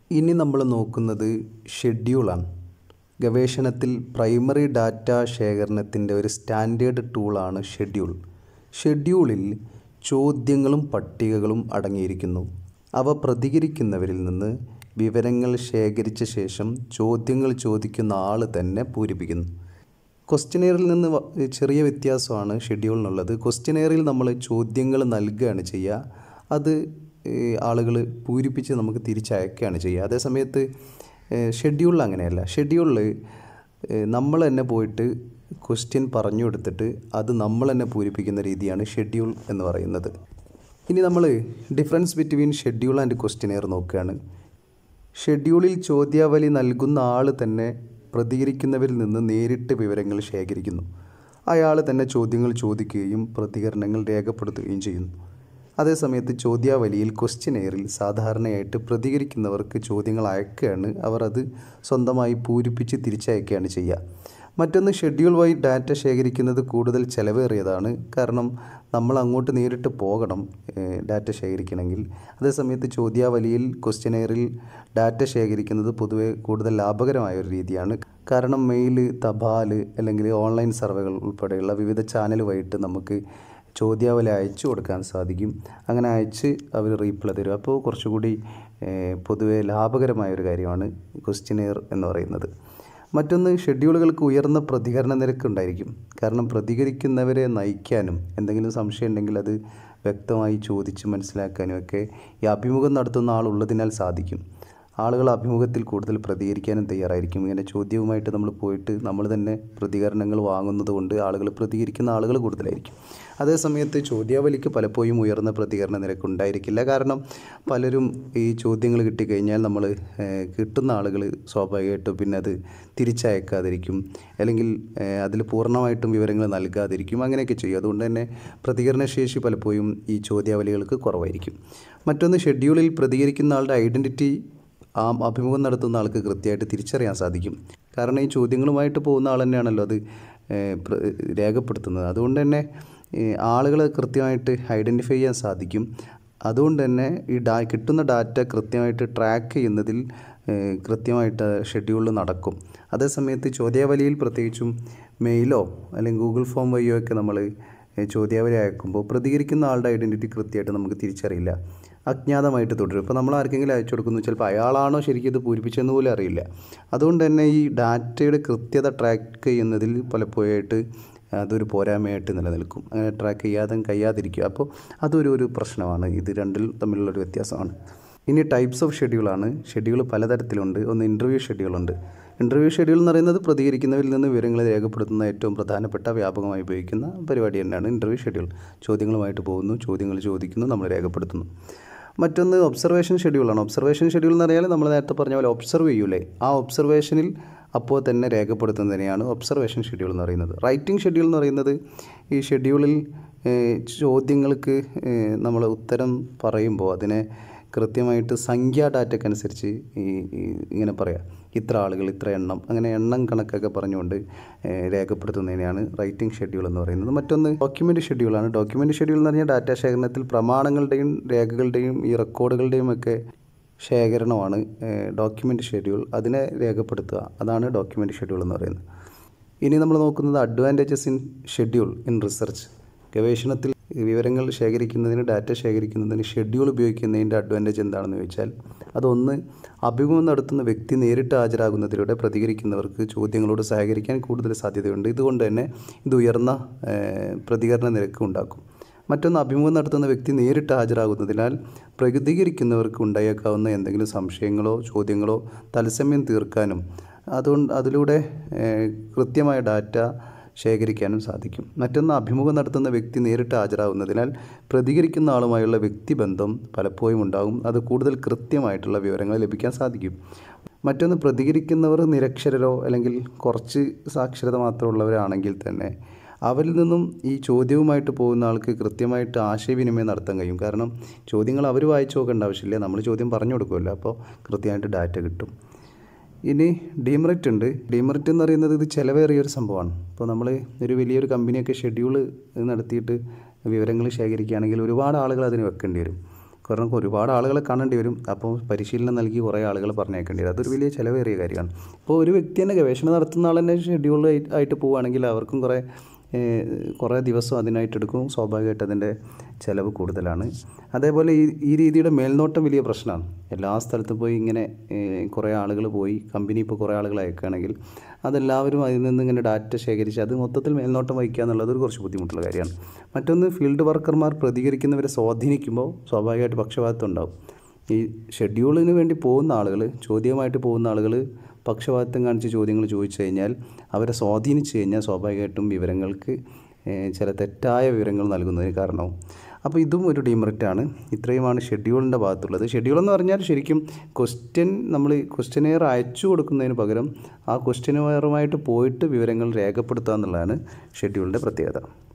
ഇനി നമ്മൾ നോക്കുന്നത് ഷെഡ്യൂളാണ് ഗവേഷണത്തിൽ പ്രൈമറി ഡാറ്റ ശേഖരണത്തിൻ്റെ ഒരു സ്റ്റാൻഡേർഡ് ടൂളാണ് ഷെഡ്യൂൾ ഷെഡ്യൂളിൽ ചോദ്യങ്ങളും പട്ടികകളും അടങ്ങിയിരിക്കുന്നു അവ പ്രതികരിക്കുന്നവരിൽ നിന്ന് വിവരങ്ങൾ ശേഖരിച്ച ശേഷം ചോദ്യങ്ങൾ ചോദിക്കുന്ന ആൾ തന്നെ പൂരിപ്പിക്കുന്നു ക്വസ്റ്റ്യനെയറിൽ നിന്ന് വ- ചെറിയ വ്യത്യാസമാണ് ഷെഡ്യൂളിനുള്ളത് ക്വസ്റ്റ്യനെയറിൽ നമ്മൾ ചോദ്യങ്ങൾ നൽകുകയാണ് ചെയ്യുക അത് ആളുകൾ പൂരിപ്പിച്ച് നമുക്ക് തിരിച്ചയക്കുകയാണ് ചെയ്യുക അതേ സമയത്ത് ഷെഡ്യൂളിൽ അങ്ങനെയല്ല ഷെഡ്യൂളിൽ നമ്മൾ തന്നെ പോയിട്ട് ക്വസ്റ്റ്യൻ പറഞ്ഞു കൊടുത്തിട്ട് അത് നമ്മൾ തന്നെ പൂരിപ്പിക്കുന്ന രീതിയാണ് ഷെഡ്യൂൾ എന്ന് പറയുന്നത് ഇനി നമ്മൾ difference between schedule and questionnaire നോക്കുകയാണ് ഷെഡ്യൂളിൽ ചോദ്യാവലി നൽകുന്ന ആൾ തന്നെ പ്രതികരിക്കുന്നവരിൽ നിന്ന് നേരിട്ട് വിവരങ്ങൾ ശേഖരിക്കുന്നു അയാൾ തന്നെ ചോദ്യങ്ങൾ ചോദിക്കുകയും പ്രതികരണങ്ങൾ രേഖപ്പെടുത്തുകയും ചെയ്യുന്നു അതേസമയത്ത് ചോദ്യാവലിയിൽ ക്വസ്റ്റ്യനെയറിൽ സാധാരണയായിട്ട് പ്രതികരിക്കുന്നവർക്ക് ചോദ്യങ്ങൾ അയക്കുകയാണ് അവർ അത് സ്വന്തമായി പൂരിപ്പിച്ച് തിരിച്ചയക്കുകയാണ് ചെയ്യുക മറ്റൊന്ന് ഷെഡ്യൂൾ വഴി ഡാറ്റ ശേഖരിക്കുന്നത് കൂടുതൽ ചിലവേറിയതാണ് കാരണം നമ്മൾ അങ്ങോട്ട് നേരിട്ട് പോകണം ഏഹ്, ഡാറ്റ ശേഖരിക്കണമെങ്കിൽ അതേസമയത്ത് ചോദ്യാവലിയിൽ ക്വസ്റ്റ്യനെയറിൽ ഡാറ്റ ശേഖരിക്കുന്നത് പൊതുവെ കൂടുതൽ ലാഭകരമായ ഒരു രീതിയാണ് കാരണം മെയിൽ തപാൽ അല്ലെങ്കിൽ ഓൺലൈൻ സർവേകൾ ഉൾപ്പെടെയുള്ള വിവിധ ചാനൽ വഴിയിട്ട് നമുക്ക് ചോദ്യാവലി അയച്ചു കൊടുക്കാൻ സാധിക്കും അങ്ങനെ അയച്ച് അവർ റീപ്ലൈ തരും അപ്പോൾ കുറച്ചുകൂടി ഏഹ്, പൊതുവെ ലാഭകരമായ ഒരു കാര്യമാണ് ക്വസ്റ്റ്യനെയർ എന്ന് പറയുന്നത് മറ്റൊന്ന് ഷെഡ്യൂളുകൾക്ക് ഉയർന്ന പ്രതികരണ നിരക്ക് ഉണ്ടായിരിക്കും കാരണം പ്രതികരിക്കുന്നവരെ നയിക്കാനും എന്തെങ്കിലും സംശയം ഉണ്ടെങ്കിൽ അത് വ്യക്തമായി ചോദിച്ച് മനസ്സിലാക്കാനും ഒക്കെ ഈ അഭിമുഖം നടത്തുന്ന ആളുള്ളതിനാൽ സാധിക്കും ആളുകൾ അഭിമുഖത്തിൽ കൂടുതൽ പ്രതികരിക്കാനും തയ്യാറായിരിക്കും ഇങ്ങനെ ചോദ്യവുമായിട്ട് നമ്മൾ പോയിട്ട് നമ്മൾ തന്നെ പ്രതികരണങ്ങൾ വാങ്ങുന്നത് കൊണ്ട് ആളുകൾ പ്രതികരിക്കുന്ന ആളുകൾ കൂടുതലായിരിക്കും അതേസമയത്ത് ചോദ്യാവലിക്ക് പലപ്പോഴും ഉയർന്ന പ്രതികരണ നിരക്ക് ഉണ്ടായിരിക്കില്ല കാരണം പലരും ഈ ചോദ്യങ്ങൾ കിട്ടിക്കഴിഞ്ഞാൽ നമ്മൾ ഏഹ്, കിട്ടുന്ന ആളുകൾ സ്വാഭാവികമായിട്ടും പിന്നെ അത് തിരിച്ചയക്കാതിരിക്കും അല്ലെങ്കിൽ അതിൽ പൂർണ്ണമായിട്ടും വിവരങ്ങൾ നൽകാതിരിക്കും അങ്ങനെയൊക്കെ ചെയ്യും അതുകൊണ്ട് തന്നെ പ്രതികരണശേഷി പലപ്പോഴും ഈ ചോദ്യാവലികൾക്ക് കുറവായിരിക്കും മറ്റൊന്ന് ഷെഡ്യൂളിൽ പ്രതികരിക്കുന്ന ആളുടെ ഐഡൻറ്റിറ്റി ആ അഭിമുഖം നടത്തുന്ന ആൾക്ക് കൃത്യമായിട്ട് തിരിച്ചറിയാൻ സാധിക്കും കാരണം ഈ ചോദ്യങ്ങളുമായിട്ട് പോകുന്ന ആൾ തന്നെയാണല്ലോ അത് ഏഹ്, പ്ര- രേഖപ്പെടുത്തുന്നത് അതുകൊണ്ട് തന്നെ ആളുകളെ കൃത്യമായിട്ട് ഐഡൻറ്റിഫൈ ചെയ്യാൻ സാധിക്കും അതുകൊണ്ട് തന്നെ ഈ ഡാ കിട്ടുന്ന ഡാറ്റ കൃത്യമായിട്ട് ട്രാക്ക് ചെയ്യുന്നതിൽ ഏഹ്, കൃത്യമായിട്ട് ഷെഡ്യൂളിൽ നടക്കും അതേസമയത്ത് ചോദ്യാവലിയിൽ പ്രത്യേകിച്ചും മെയിലോ അല്ലെങ്കിൽ ഗൂഗിൾ ഫോം വഴിയോ ഒക്കെ നമ്മൾ ചോദ്യാവലി അയക്കുമ്പോൾ പ്രതികരിക്കുന്ന ആളുടെ ഐഡൻറ്റിറ്റി കൃത്യമായിട്ട് നമുക്ക് തിരിച്ചറിയില്ല അജ്ഞാതമായിട്ട് തുടരും ഇപ്പോൾ നമ്മൾ ആർക്കെങ്കിലും അയച്ചു കൊടുക്കുന്നു ചിലപ്പോൾ അയാളാണോ ശരിക്കും ഇത് പൂരിപ്പിച്ചെന്ന് പോലും അറിയില്ല അതുകൊണ്ട് തന്നെ ഈ ഡാറ്റയുടെ കൃത്യത ട്രാക്ക് ചെയ്യുന്നതിൽ പലപ്പോഴായിട്ട് അതൊരു പോരായ്മയായിട്ട് നിലനിൽക്കും അങ്ങനെ ട്രാക്ക് ചെയ്യാതെ കഴിയാതിരിക്കുക അപ്പോൾ അതൊരു ഒരു പ്രശ്നമാണ് ഇത് രണ്ടിൽ തമ്മിലുള്ളൊരു വ്യത്യാസമാണ് ഇനി ടൈപ്സ് ഓഫ് ഷെഡ്യൂളാണ് ഷെഡ്യൂൾ പലതരത്തിലുണ്ട് ഒന്ന് ഇൻ്റർവ്യൂ ഷെഡ്യൂളുണ്ട് ഇൻ്റർവ്യൂ ഷെഡ്യൂൾ എന്ന് പറയുന്നത് പ്രതികരിക്കുന്നവരിൽ നിന്ന് വിവരങ്ങൾ രേഖപ്പെടുത്തുന്ന ഏറ്റവും പ്രധാനപ്പെട്ട വ്യാപകമായി ഉപയോഗിക്കുന്ന പരിപാടി തന്നെയാണ് ഇൻ്റർവ്യൂ ഷെഡ്യൂൾ ചോദ്യങ്ങളുമായിട്ട് പോകുന്നു ചോദ്യങ്ങൾ ചോദിക്കുന്നു നമ്മൾ രേഖപ്പെടുത്തുന്നു മറ്റൊന്ന് ഒബ്സർവേഷൻ ഷെഡ്യൂളാണ് ഒബ്സർവേഷൻ ഷെഡ്യൂൾ എന്ന് പറഞ്ഞാൽ നമ്മൾ നേരത്തെ പറഞ്ഞ പോലെ ഒബ്സർവ് ചെയ്യൂലേ ആ ഒബ്സർവേഷനിൽ അപ്പോൾ തന്നെ രേഖപ്പെടുത്തുന്നതിനെയാണ് ഒബ്സർവേഷൻ ഷെഡ്യൂൾ എന്ന് പറയുന്നത് റൈറ്റിംഗ് ഷെഡ്യൂൾ എന്ന് പറയുന്നത് ഈ ഷെഡ്യൂളിൽ ഏഹ്, ചോദ്യങ്ങൾക്ക് നമ്മൾ ഉത്തരം പറയുമ്പോൾ അതിനെ കൃത്യമായിട്ട് സംഖ്യാ ഡാറ്റക്കനുസരിച്ച് ഈ ഈ ഇങ്ങനെ പറയാം ഇത്ര ആളുകൾ ഇത്ര എണ്ണം അങ്ങനെ എണ്ണം കണക്കൊക്കെ പറഞ്ഞുകൊണ്ട് ഏഹ്, രേഖപ്പെടുത്തുന്നതിനെയാണ് റൈറ്റിംഗ് ഷെഡ്യൂൾ എന്ന് പറയുന്നത് മറ്റൊന്ന് ഡോക്യുമെൻ്റ് ഷെഡ്യൂളാണ് ഡോക്യുമെൻ്റ് ഷെഡ്യൂൾ എന്ന് പറഞ്ഞാൽ ഡാറ്റ ശേഖരണത്തിൽ പ്രമാണങ്ങളുടെയും രേഖകളുടെയും ഈ റെക്കോർഡുകളുടെയും ഒക്കെ ശേഖരണമാണ് ഡോക്യുമെൻ്റ് ഷെഡ്യൂൾ അതിനെ രേഖപ്പെടുത്തുക അതാണ് ഡോക്യുമെൻ്റ് ഷെഡ്യൂൾ എന്ന് പറയുന്നത് ഇനി നമ്മൾ നോക്കുന്നത് advantages in schedule in research ഗവേഷണത്തിൽ വിവരങ്ങൾ ശേഖരിക്കുന്നതിന് ഡാറ്റ ശേഖരിക്കുന്നതിന് ഷെഡ്യൂൾ ഉപയോഗിക്കുന്നതിൻ്റെ അഡ്വാൻറ്റേജ് എന്താണെന്ന് ചോദിച്ചാൽ അതൊന്ന് അഭിമുഖം നടത്തുന്ന വ്യക്തി നേരിട്ട് ഹാജരാകുന്നതിലൂടെ പ്രതികരിക്കുന്നവർക്ക് ചോദ്യങ്ങളോട് സഹകരിക്കാൻ കൂടുതൽ സാധ്യതയുണ്ട് ഇതുകൊണ്ട് തന്നെ ഇത് ഉയർന്ന ഏഹ്, പ്രതികരണ നിരക്ക് ഉണ്ടാക്കും മറ്റൊന്ന് അഭിമുഖം നടത്തുന്ന വ്യക്തി നേരിട്ട് ഹാജരാകുന്നതിനാൽ പ്രതികരിക്കുന്നവർക്ക് ഉണ്ടായേക്കാവുന്ന എന്തെങ്കിലും സംശയങ്ങളോ ചോദ്യങ്ങളോ തത്സമയം തീർക്കാനും അതുകൊണ്ട് അതിലൂടെ ഏഹ്, കൃത്യമായ ഡാറ്റ ശേഖരിക്കാനും സാധിക്കും മറ്റൊന്ന് അഭിമുഖം നടത്തുന്ന വ്യക്തി നേരിട്ട് ഹാജരാകുന്നതിനാൽ പ്രതികരിക്കുന്ന ആളുമായുള്ള വ്യക്തിബന്ധം പലപ്പോഴും ഉണ്ടാകും അത് കൂടുതൽ കൃത്യമായിട്ടുള്ള വിവരങ്ങൾ ലഭിക്കാൻ സാധിക്കും മറ്റൊന്ന് പ്രതികരിക്കുന്നവർ നിരക്ഷരരോ അല്ലെങ്കിൽ കുറച്ച് സാക്ഷരത മാത്രമുള്ളവരാണെങ്കിൽ തന്നെ അവരിൽ നിന്നും ഈ ചോദ്യവുമായിട്ട് പോകുന്ന ആൾക്ക് കൃത്യമായിട്ട് ആശയവിനിമയം നടത്താൻ കഴിയും കാരണം ചോദ്യങ്ങൾ അവർ വായിച്ചു നോക്കേണ്ട ആവശ്യമില്ല നമ്മൾ ചോദ്യം പറഞ്ഞു കൊടുക്കുമല്ലോ അപ്പോൾ കൃത്യമായിട്ട് ഡാറ്റ കിട്ടും ഇനി ഡീമറിറ്റ് ഉണ്ട് ഡീമറിറ്റ് എന്ന് പറയുന്നത് ഇത് ചിലവേറിയ ഒരു സംഭവമാണ് ഇപ്പോൾ നമ്മൾ ഒരു വലിയൊരു കമ്പനിയൊക്കെ ഷെഡ്യൂൾ നടത്തിയിട്ട് വിവരങ്ങൾ ശേഖരിക്കുകയാണെങ്കിൽ ഒരുപാട് ആളുകൾ അതിന് വെക്കേണ്ടി വരും കാരണം ഒരുപാട് ആളുകളെ കാണേണ്ടി വരും അപ്പോൾ പരിശീലനം നൽകി കുറേ ആളുകളെ പറഞ്ഞേക്കേണ്ടി വരും അതൊരു വലിയ ചിലവേറിയ കാര്യമാണ് ഇപ്പോൾ ഒരു വ്യക്തി തന്നെ ഗവേഷണം നടത്തുന്ന ആൾ തന്നെ ഷെഡ്യൂൾ ആയിട്ട് പോവുകയാണെങ്കിൽ അവർക്കും കുറേ ഏഹ്, കുറേ ദിവസം അതിനായിട്ട് എടുക്കും സ്വാഭാവികമായിട്ട് അതിൻ്റെ ചിലവ് കൂടുതലാണ് അതേപോലെ ഈ ഈ രീതിയുടെ മേൽനോട്ടം വലിയ പ്രശ്നമാണ് എല്ലാ സ്ഥലത്തും പോയി ഇങ്ങനെ ഏഹ്, കുറേ ആളുകൾ പോയി കമ്പനി ഇപ്പോൾ കുറേ ആളുകൾ അയക്കുകയാണെങ്കിൽ അതെല്ലാവരും അതിൽ നിന്ന് ഇങ്ങനെ ഡാറ്റ ശേഖരിച്ച് അത് മൊത്തത്തിൽ മേൽനോട്ടം വഹിക്കുക എന്നുള്ളത് ഒരു കുറച്ച് ബുദ്ധിമുട്ടുള്ള കാര്യമാണ് മറ്റൊന്ന് ഫീൽഡ് വർക്കർമാർ പ്രതികരിക്കുന്നവരെ സ്വാധീനിക്കുമ്പോൾ സ്വാഭാവികമായിട്ട് പക്ഷപാതം ഉണ്ടാവും ഈ ഷെഡ്യൂളിന് വേണ്ടി പോകുന്ന ആളുകൾ ചോദ്യമായിട്ട് പോകുന്ന ആളുകൾ പക്ഷപാതിത്വം കാണിച്ച് ചോദ്യങ്ങൾ ചോദിച്ചു കഴിഞ്ഞാൽ അവരെ സ്വാധീനിച്ചു കഴിഞ്ഞാൽ സ്വാഭാവികമായിട്ടും വിവരങ്ങൾക്ക് ഏഹ്, ചില തെറ്റായ വിവരങ്ങൾ നൽകുന്നതിന് കാരണവും അപ്പോൾ ഇതും ഒരു ഡിമെറിറ്റാണ് ഇത്രയുമാണ് ഷെഡ്യൂളിൻ്റെ ഭാഗത്തുള്ളത് ഷെഡ്യൂൾ എന്ന് പറഞ്ഞാൽ ശരിക്കും ക്വസ്റ്റ്യൻ നമ്മൾ ക്വസ്റ്റ്യനെയർ അയച്ചു കൊടുക്കുന്നതിന് പകരം ആ ക്വസ്റ്റ്യനെയറുമായിട്ട് പോയിട്ട് വിവരങ്ങൾ രേഖപ്പെടുത്തുക എന്നുള്ളതാണ് ഷെഡ്യൂളിൻ്റെ പ്രത്യേകത